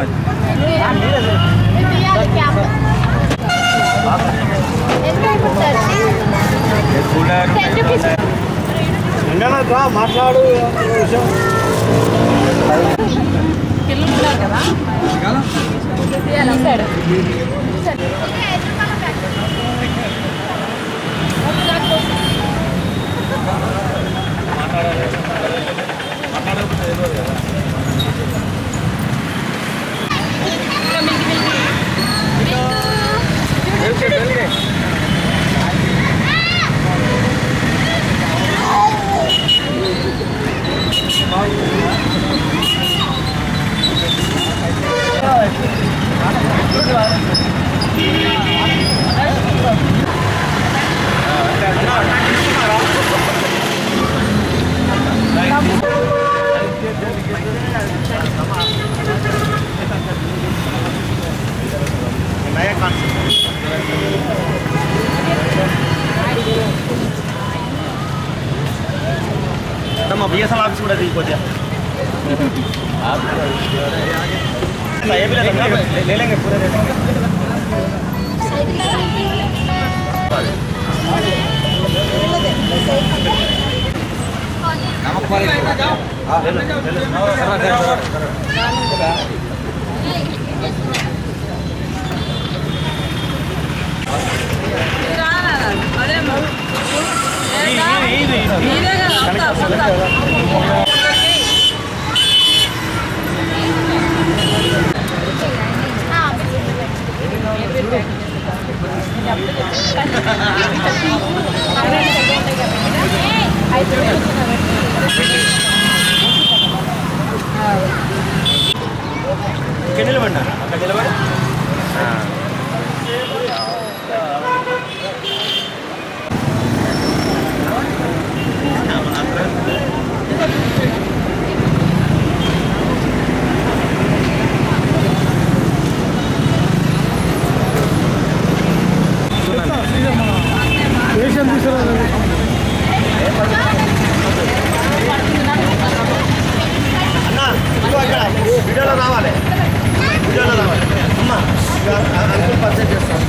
అది కూలర్ మాట్లాడు విషయం మా బిఎస్ఎల్ ఆఫీస్ కూడా దిగిపోతే లేలేంगे पूरे दे देंगे ఇక్కడ నిలబడినా అక్కడ నిలబడి వేషం తీసుకురాలేదు అన్నా ఇదిగో ఇక్కడ వీడియోలో రావాలి వీడియోలో రావాలి అమ్మా ఇక అంకుల్ పర్చేజ్ చేస్తాను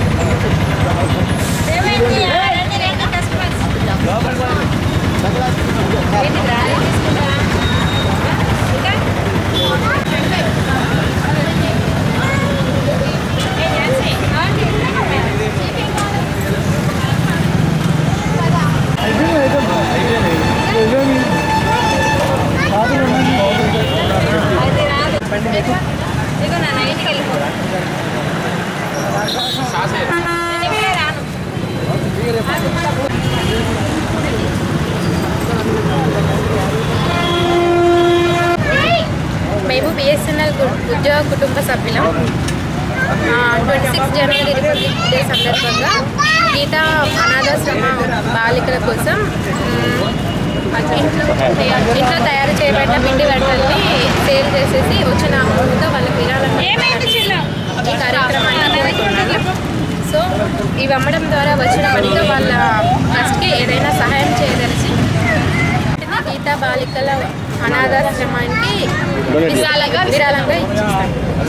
ఇదిగో నాన్న ఇంటికి వెళ్ళిపో నేను ఇప్పుడే రాను మేము బిఎస్ఎన్ఎల్ ఉద్యోగ కుటుంబ సభ్యులం ట్వంటీ సిక్స్ జనవరి రిపబ్లిక్ డే సందర్భంగా గీతా అనాథాశ్రమ బాలికల కోసం మ్, ఇంట్లో ఇంట్లో తయారు చేయబడిన పిండి వంటల్ని సేల్ చేసేసి వచ్చిన అమౌంట్తో వాళ్ళకి విరాళం ఈ కార్యక్రమాన్ని కోరుతున్నాను సో ఇవి అమ్మడం ద్వారా వచ్చిన మనీతో వాళ్ళ ట్రస్ట్కి ఏదైనా సహాయం చేయదలిచి గీతా బాలికల అనాథాశ్రమానికి విరాళంగా విరాళంగా ఇచ్చిస్తాం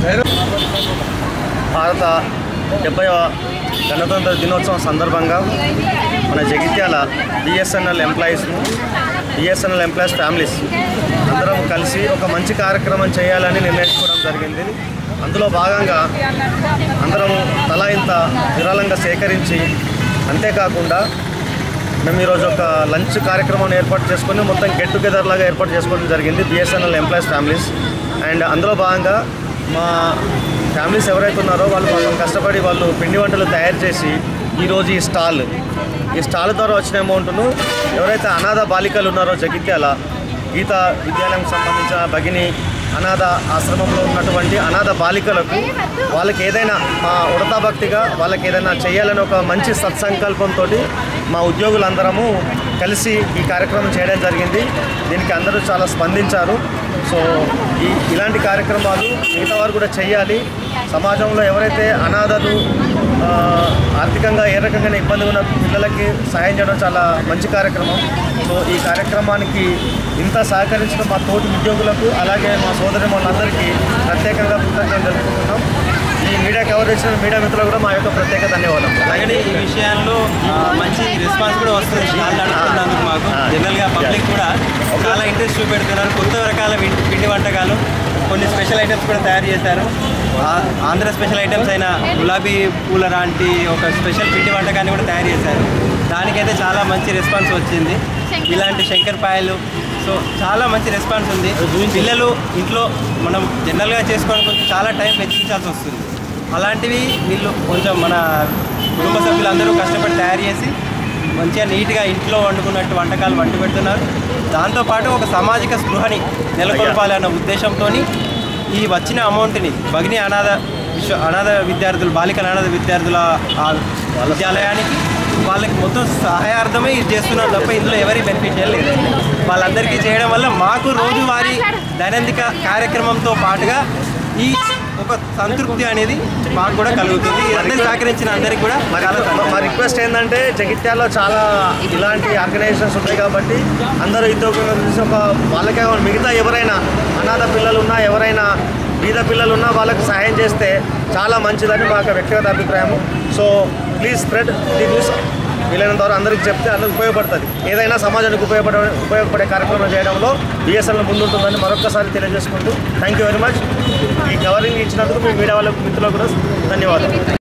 భారత డెబ్బైవ గణతంత్ర దినోత్సవం సందర్భంగా మన జగిత్యాల బిఎస్ఎన్ఎల్ ఎంప్లాయీస్ను బిఎస్ఎన్ఎల్ ఎంప్లాయీస్ ఫ్యామిలీస్ అందరం కలిసి ఒక మంచి కార్యక్రమం చేయాలని నిర్ణయించుకోవడం జరిగింది అందులో భాగంగా అందరం తలా ఇంత విరాళంగా సేకరించి అంతేకాకుండా మేము ఈరోజు ఒక లంచ్ కార్యక్రమం ఏర్పాటు చేసుకొని మొత్తం గెట్ టుగెదర్ లాగా ఏర్పాటు చేసుకోవడం జరిగింది బిఎస్ఎన్ఎల్ ఎంప్లాయీస్ ఫ్యామిలీస్ అండ్ అందులో భాగంగా మా ఫ్యామిలీస్ ఎవరైతే ఉన్నారో వాళ్ళు కొంచెం కష్టపడి వాళ్ళు పిండి వంటలు తయారు చేసి ఈరోజు ఈ స్టాల్ ఈ స్టాల్ ద్వారా వచ్చిన అమౌంట్ను ఎవరైతే అనాథ బాలికలు ఉన్నారో జగిత్యాల గీత విద్యాలయం సంబంధించిన భగిని అనాథ ఆశ్రమంలో ఉన్నటువంటి అనాథ బాలికలకు వాళ్ళకి ఏదైనా మా ఉడతా భక్తిగా వాళ్ళకి ఏదైనా చేయాలని ఒక మంచి సత్సంకల్పంతో మా ఉద్యోగులందరము కలిసి ఈ కార్యక్రమం చేయడం జరిగింది దీనికి అందరూ చాలా స్పందించారు సో ఈ ఇలాంటి కార్యక్రమాలు మిగతా వారు కూడా చేయాలి సమాజంలో ఎవరైతే అనాథలు ఆ, ఆర్థికంగా ఏ రకంగా ఇబ్బంది ఉన్న పిల్లలకి సహాయం చేయడం చాలా మంచి కార్యక్రమం సో ఈ కార్యక్రమానికి ఇంత సహకరించిన మా తోటి ఉద్యోగులకు అలాగే మా సోదరి వాళ్ళందరికీ ప్రత్యేకంగా కృతజ్ఞతలు తెలుపుకుంటున్నాం ఈ మీడియా కవరేజ్ చేసిన మీడియా మిత్రులకు కూడా మా యొక్క ప్రత్యేక ధన్యవాదాలు అలాగే ఈ విషయాల్లో ఆ, మంచి రెస్పాన్స్ కూడా వస్తుంది స్టాల్ నడుపుతున్నందుకు మాకు ఆ. జనరల్గా పబ్లిక్ కూడా చాలా ఇంట్రెస్ట్ చూపెడుతున్నారు కొత్త రకాల పిండి పిండి వంటకాలు కొన్ని స్పెషల్ ఐటమ్స్ కూడా తయారు చేశారు ఆ- ఆంధ్ర స్పెషల్ ఐటమ్స్ అయిన గులాబీ పూల లాంటి ఒక స్పెషల్ పిండి వంటకాన్ని కూడా తయారు చేశారు దానికైతే చాలా మంచి రెస్పాన్స్ వచ్చింది ఇలాంటి శంకరపాయలు సో చాలా మంచి రెస్పాన్స్ ఉంది పిల్లలు ఇంట్లో మనం జనరల్గా చేసుకోవడానికి కొంచెం చాలా టైం వెచ్చించాల్సి వస్తుంది అలాంటివి వీళ్ళు కొంచెం మన కుటుంబ సభ్యులందరూ కష్టపడి తయారు చేసి మంచిగా నీట్గా ఇంట్లో వండుకున్నట్టు వంటకాలు వండి పెడుతున్నారు దాంతోపాటు ఒక సామాజిక స్పృహని నెలకొల్పాలన్న ఉద్దేశంతో ఈ వచ్చిన అమౌంట్ని భగిని అనాథ విశ్వ అనాథ విద్యార్థులు బాలికల అనాథ విద్యార్థుల ఆ విద్యాలయానికి వాళ్ళకి మొత్తం సహాయార్థమే ఇది చేస్తున్నారు తప్ప ఇందులో ఎవరి బెనిఫిట్ లేదు వాళ్ళందరికీ చేయడం వల్ల మాకు రోజువారీ దైనందిక కార్యక్రమంతో పాటుగా ఈ ఒక సంతృప్తి అనేది మాకు కూడా కలుగుతుంది అందరూ సహకరించిన అందరికీ కూడా మరి చాలా మా సంతోషం. రిక్వెస్ట్ ఏంటంటే జగిత్యాల్లో చాలా ఇలాంటి ఆర్గనైజేషన్స్ ఉన్నాయి కాబట్టి అందరూ ఇతో చూసి ఒక వాళ్ళకే కాకుండా మిగతా ఎవరైనా అనాథ పిల్లలు ఉన్నా ఎవరైనా బీద పిల్లలు ఉన్నా వాళ్ళకి సహాయం చేస్తే చాలా మంచిదని మా యొక్క వ్యక్తిగత అభిప్రాయం so please spread the news వీలైనంత వరకు అందరికీ చెప్తే అందరికి ఉపయోగపడుతుంది ఏదైనా సమాజానికి ఉపయోగపడే ఉపయోగపడే కార్యక్రమం చేయడంలో బిఎస్ఎల్ ముందుంటుందని మరొకసారి తెలియజేసుకుంటూ థ్యాంక్ యూ వెరీ మచ్ ఈ కవరింగ్ ఇచ్చినందుకు మీ మీడియా వాళ్ళ మిత్రులకు కూడా ధన్యవాదాలు